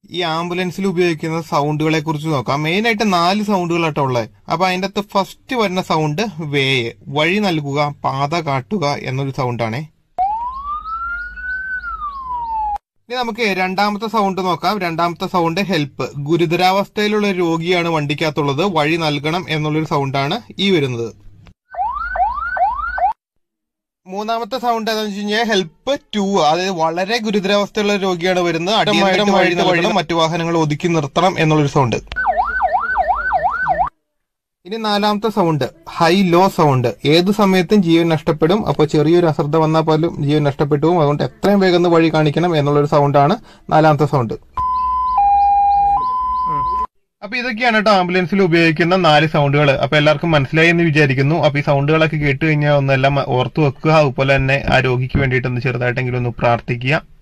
ഈ ആംബുലൻസിൽ ഉപയോഗിക്കുന്ന സൗണ്ടുകളെ കുറിച്ച് നോക്കാം മെയിൻ ആയിട്ട് നാല് സൗണ്ടുകളാട്ടോ ഉള്ളത് അപ്പൊ അതിന്റെ അകത്ത് ഫസ്റ്റ് വരുന്ന സൗണ്ട് വേയ് വഴി നൽകുക പാത കാട്ടുക എന്നൊരു സൗണ്ടാണേ ഇനി നമുക്ക് രണ്ടാമത്തെ സൗണ്ട് നോക്കാം രണ്ടാമത്തെ സൗണ്ട് ഹെൽപ്പ് ഗുരുതരാവസ്ഥയിലുള്ള ഒരു രോഗിയാണ് വണ്ടിക്കകത്തുള്ളത് വഴി നൽകണം എന്നുള്ളൊരു സൗണ്ടാണ് ഈ വരുന്നത് മൂന്നാമത്തെ സൗണ്ട് ഏതാണെന്ന് വെച്ച് കഴിഞ്ഞാൽ ഹെൽപ്പ് ടു അതായത് വളരെ ഗുരുതരാവസ്ഥയുള്ള ഒരു രോഗിയാണ് വരുന്നത് അടിയന്തരം വഴി നൽകണം മറ്റു വാഹനങ്ങൾ ഒതുക്കി നിർത്തണം എന്നുള്ളൊരു സൗണ്ട് ഇനി നാലാമത്തെ സൗണ്ട് ഹൈ ലോ സൗണ്ട് ഏത് സമയത്തും ജീവൻ നഷ്ടപ്പെടും അപ്പോൾ ചെറിയൊരു അശ്രദ്ധ വന്നാൽ പോലും ജീവൻ നഷ്ടപ്പെട്ടു പോകും അതുകൊണ്ട് എത്രയും വേഗം ഒന്ന് വഴി കാണിക്കണം എന്നുള്ളൊരു സൗണ്ടാണ് നാലാമത്തെ സൗണ്ട് അപ്പൊ ഇതൊക്കെയാണ് കേട്ടോ ആംബുലൻസിൽ ഉപയോഗിക്കുന്ന നാല് സൗണ്ടുകൾ അപ്പൊ എല്ലാവർക്കും മനസ്സിലായി എന്ന് വിചാരിക്കുന്നു അപ്പൊ ഈ സൗണ്ടുകളൊക്കെ കേട്ട് കഴിഞ്ഞാൽ ഒന്നെല്ലാം ഓർത്തു വെക്കുക അതുപോലെ തന്നെ ആ രോഗിക്ക് വേണ്ടിയിട്ട് ഒന്ന് ചെറുതായിട്ടെങ്കിലും ഒന്ന് പ്രാർത്ഥിക്കുക